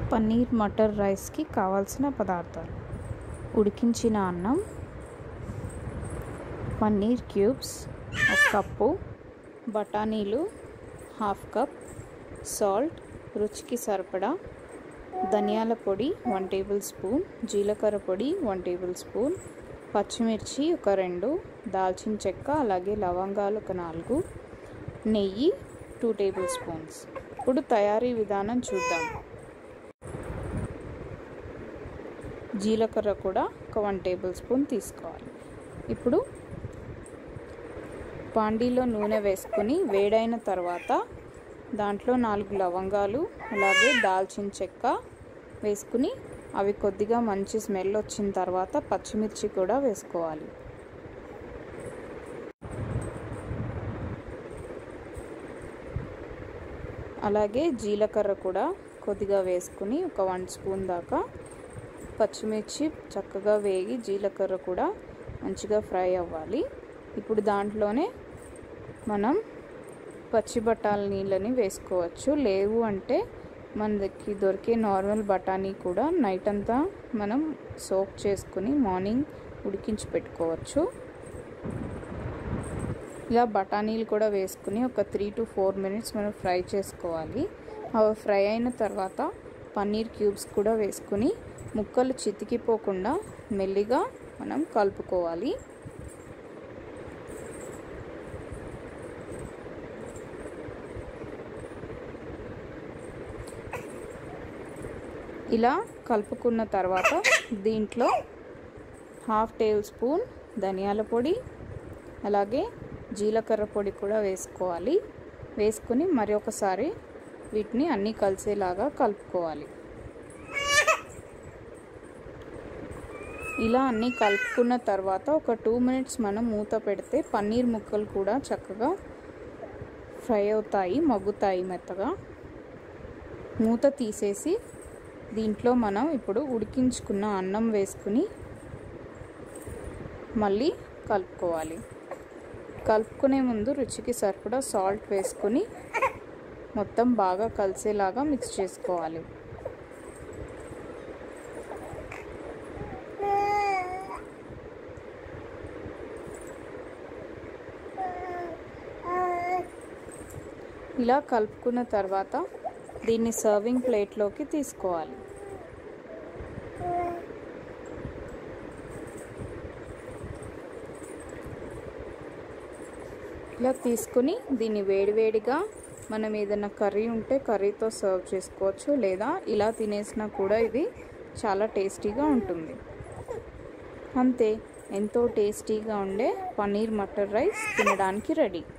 పన్నీర్ మటర్ రైస్కి కావాల్సిన పదార్థాలు ఉడికించిన అన్నం పన్నీర్ క్యూబ్స్ ఒక కప్పు బఠానీలు హాఫ్ కప్ సాల్ట్ రుచికి సరిపడా ధనియాల పొడి వన్ టేబుల్ స్పూన్ జీలకర్ర పొడి వన్ టేబుల్ స్పూన్ పచ్చిమిర్చి ఒక రెండు దాల్చిన చెక్క అలాగే లవంగాలు ఒక నాలుగు నెయ్యి టూ టేబుల్ స్పూన్స్ ఇప్పుడు తయారీ విధానం చూద్దాం జీలకర్ర కూడా ఒక వన్ టేబుల్ స్పూన్ తీసుకోవాలి ఇప్పుడు పాండీలో నూనె వేసుకొని వేడైన తర్వాత దాంట్లో నాలుగు లవంగాలు అలాగే దాల్చిన చెక్క వేసుకుని అవి కొద్దిగా మంచి స్మెల్ వచ్చిన తర్వాత పచ్చిమిర్చి కూడా వేసుకోవాలి అలాగే జీలకర్ర కూడా కొద్దిగా వేసుకుని ఒక వన్ స్పూన్ దాకా పచ్చిమిర్చి చక్కగా వేగి జీలకర్ర కూడా మంచిగా ఫ్రై అవ్వాలి ఇప్పుడు దాంట్లోనే మనం పచ్చి బఠాల నీళ్ళని వేసుకోవచ్చు లేవు అంటే మనకి దొరికే నార్మల్ బఠానీ కూడా నైట్ అంతా మనం సోక్ చేసుకుని మార్నింగ్ ఉడికించి పెట్టుకోవచ్చు ఇలా బఠానీలు కూడా వేసుకుని ఒక త్రీ టు ఫోర్ మినిట్స్ మనం ఫ్రై చేసుకోవాలి అవి ఫ్రై అయిన తర్వాత పన్నీర్ క్యూబ్స్ కూడా వేసుకుని ముక్కలు చితికిపోకుండా మెల్లిగా మనం కలుపుకోవాలి ఇలా కలుపుకున్న తర్వాత దీంట్లో హాఫ్ టేబుల్ స్పూన్ ధనియాల పొడి అలాగే జీలకర్ర పొడి కూడా వేసుకోవాలి వేసుకుని మరి ఒకసారి వీటిని అన్నీ కలిసేలాగా కలుపుకోవాలి ఇలా అన్నీ కలుపుకున్న తర్వాత ఒక టూ మినిట్స్ మనం మూత పెడితే పన్నీర్ ముక్కలు కూడా చక్కగా ఫ్రై అవుతాయి మగ్గుతాయి మెత్తగా మూత తీసేసి దీంట్లో మనం ఇప్పుడు ఉడికించుకున్న అన్నం వేసుకుని మళ్ళీ కలుపుకోవాలి కలుపుకునే ముందు రుచికి సరిపడా సాల్ట్ వేసుకుని మొత్తం బాగా కలిసేలాగా మిక్స్ చేసుకోవాలి ఇలా కలుపుకున్న తర్వాత దీన్ని సర్వింగ్ ప్లేట్లోకి తీసుకోవాలి ఇలా తీసుకుని దీన్ని వేడివేడిగా మనం ఏదైనా కర్రీ ఉంటే కర్రీతో సర్వ్ చేసుకోవచ్చు లేదా ఇలా తినేసినా కూడా ఇది చాలా టేస్టీగా ఉంటుంది అంతే ఎంతో టేస్టీగా ఉండే పన్నీర్ మటర్ రైస్ తినడానికి రెడీ